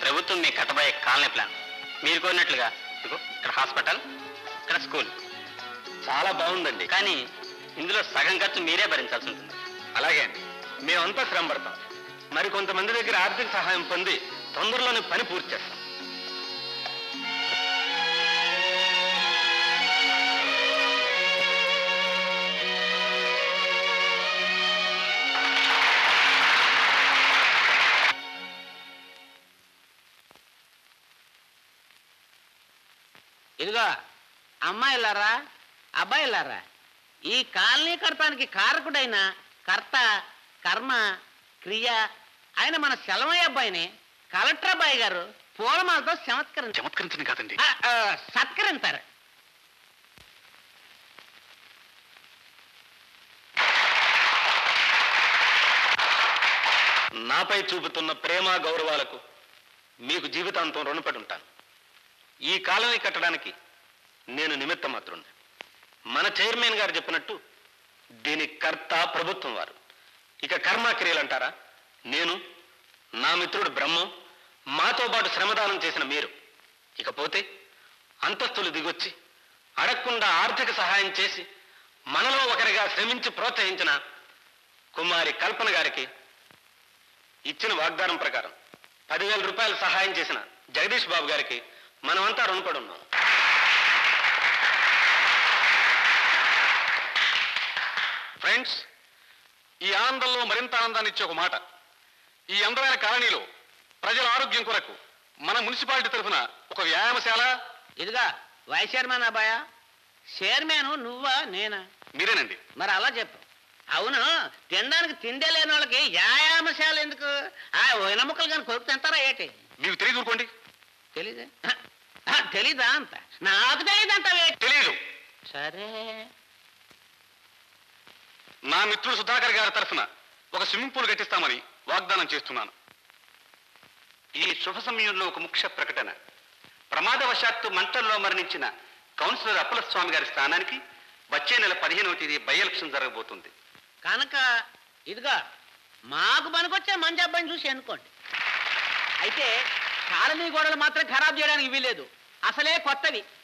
ప్రభుత్వం మీకు కట్టబోయే colony plan మీరు కోరినట్లుగా ఇదిగో ఇక్కడ హాస్పిటల్ ఇక్కడ స్కూల్ చాలా బాగుందండి కానీ ఇందులో సగం ఖర్చు మీరే భరించాల్సి ఉంటుంది అలాగే అండి మేమంతా శ్రమ పడతాం మరి కొంతమంది దగ్గర ఆర్థిక సహాయం పొంది తొందరలోనే పని పూర్తి చేస్తాం ఇదిగో అమ్మాయిలారా అబ్బాయిలారా ఈ కాలనీ కడతానికి కారకుడైన కర్త కర్మ క్రియ ఆయన మన సెలమయ్య అబ్బాయిని కలెక్టర్ అబ్బాయి గారు పూలమాలతో చమత్కరించారు చమత్కరించింది కాదండి ఆ, ఆ, సత్కరించారు నాపై చూపుతున్న ప్రేమ గౌరవాలకు మీకు జీవితాంతం రుణపడి ఉంటాను ఈ కాలనీ కట్టడానికి నేను నిమిత్త మాత్రుణ్ణి మన చైర్మన్ గారు చెప్పినట్టు దీని కర్త ప్రభుత్వం వారు ఇక కర్మక్రియలు అంటారా నేను నా మిత్రుడు బ్రహ్మం మాతో పాటు శ్రమదానం చేసిన మీరు ఇకపోతే అంతస్తులు దిగొచ్చి అడగకుండా ఆర్థిక సహాయం చేసి మనలో ఒకరిగా శ్రమించి ప్రోత్సహించిన కుమారి కల్పన గారికి ఇచ్చిన వాగ్దానం ప్రకారం పదివేల రూపాయలు సహాయం చేసిన జగదీష్ బాబు గారికి మనమంతా రుణపడి ఉన్నాం ఫ్రెండ్స్ ఈ ఆనందంలో మరింత ఆనందాన్ని ఇచ్చే ఒక మాట ఈ అందమైన కాలనీలో ప్రజల ఆరోగ్యం కొరకు మన మున్సిపాలిటీ తరఫున ఒక వ్యాయామశాల ఇదిగా వైస్ చైర్మన్ అబ్బాయా చైర్మన్ నువ్వా నేనా మీరేనండి మరి అలా చెప్పు అవును తినడానికి తిండే లేని వాళ్ళకి వ్యాయామశాల ఎందుకు ఆ వెనముకలు కానీ కొరుకు తింటారా ఏంటి మీకు తెలియదు ఊరుకోండి తెలీదా ఆ, తెలీదా అంత నాకు తెలీదు అంత తెలియదు సరే నా మిత్రుడు సుధాకర్ గారి తరఫున ఒక స్విమ్మింగ్ పూల్ కట్టిస్తామని వాగ్దానం చేస్తున్నాను ఈ శుభ సమయంలో ఒక ముఖ్య ప్రకటన ప్రమాదవశాత్తు మంటల్లో మరణించిన కౌన్సిలర్ అప్పల స్వామి గారి స్థానానికి వచ్చే నెల పదిహేనవ తేదీ బై ఎలక్షన్ జరగబోతుంది కనుక ఇదిగా మాకు పనికొచ్చే మంచి అబ్బాయిని చూసి ఎన్నుకోండి అయితే కాలనీ గోడలు మాత్రం ఖరాబ్ చేయడానికి వీలేదు అసలే కొత్తవి